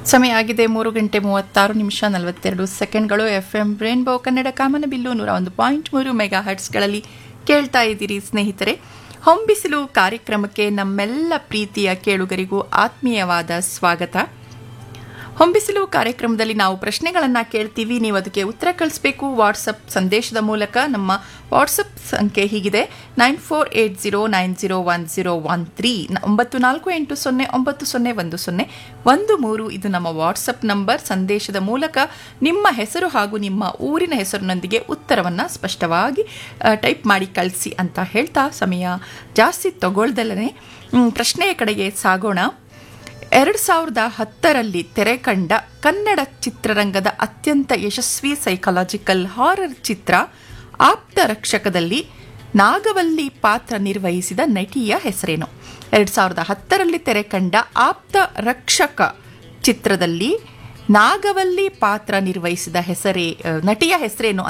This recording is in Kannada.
ಸಮಯ ಆಗಿದೆ ಮೂರು ಗಂಟೆ ಮೂವತ್ತಾರು ನಿಮಿಷ ನಲವತ್ತೆರಡು ಸೆಕೆಂಡ್ಗಳು ಎಫ್ ಎಂ ರೇನ್ಬೋ ಕನ್ನಡ ಕಾಮನಬಿಲ್ಲು ನೂರ ಒಂದು ಪಾಯಿಂಟ್ ಮೂರು ಮೆಗಾ ಹರ್ಟ್ಸ್ಗಳಲ್ಲಿ ಕೇಳ್ತಾ ಇದ್ದೀರಿ ಸ್ನೇಹಿತರೆ ಹೊಂಬಿಸಿಲು ಕಾರ್ಯಕ್ರಮಕ್ಕೆ ನಮ್ಮೆಲ್ಲ ಪ್ರೀತಿಯ ಕೇಳುಗರಿಗೂ ಆತ್ಮೀಯವಾದ ಸ್ವಾಗತ ಹೊಂಬಿಸಿಲು ಕಾರ್ಯಕ್ರಮದಲ್ಲಿ ನಾವು ಪ್ರಶ್ನೆಗಳನ್ನು ಕೇಳ್ತೀವಿ ನೀವು ಅದಕ್ಕೆ ಉತ್ತರ ಕಳಿಸ್ಬೇಕು ವಾಟ್ಸಪ್ ಸಂದೇಶದ ಮೂಲಕ ನಮ್ಮ ವಾಟ್ಸಪ್ ಸಂಖ್ಯೆ ಹೀಗಿದೆ nine four eight zero nine zero one zero one three ಒಂಬತ್ತು ನಾಲ್ಕು ಎಂಟು ಸೊನ್ನೆ ಒಂಬತ್ತು ಸೊನ್ನೆ ಒಂದು ಸೊನ್ನೆ ಒಂದು ಮೂರು ಇದು ನಮ್ಮ ವಾಟ್ಸಪ್ ನಂಬರ್ ಸಂದೇಶದ ಮೂಲಕ ನಿಮ್ಮ ಹೆಸರು ಹಾಗೂ ನಿಮ್ಮ ಊರಿನ ಹೆಸರಿನೊಂದಿಗೆ ಉತ್ತರವನ್ನು ಸ್ಪಷ್ಟವಾಗಿ ಟೈಪ್ ಮಾಡಿ ಕಳಿಸಿ ಅಂತ ಹೇಳ್ತಾ ಸಮಯ ಜಾಸ್ತಿ ತಗೊಳ್ದಲ್ಲೇ ಪ್ರಶ್ನೆಯ ಕಡೆಗೆ ಸಾಗೋಣ ಎರಡು ಸಾವಿರದ ಹತ್ತರಲ್ಲಿ ತೆರೆ ಕಂಡ ಕನ್ನಡ ಚಿತ್ರರಂಗದ ಅತ್ಯಂತ ಯಶಸ್ವಿ ಸೈಕಾಲಜಿಕಲ್ ಹಾರರ್ ಚಿತ್ರ ಆಪ್ತ ರಕ್ಷಕದಲ್ಲಿ ನಾಗವಲ್ಲಿ ಪಾತ್ರ ನಿರ್ವಹಿಸಿದ ನಟಿಯ ಹೆಸರೇನು ಎರಡು ಸಾವಿರದ ಹತ್ತರಲ್ಲಿ ತೆರೆ ಕಂಡ ಆಪ್ತ ರಕ್ಷಕ ಚಿತ್ರದಲ್ಲಿ ನಾಗವಲ್ಲಿ ಪಾತ್ರ ನಿರ್ವಹಿಸಿದ ಹೆಸರೇ ನಟಿಯ ಹೆಸರೇನು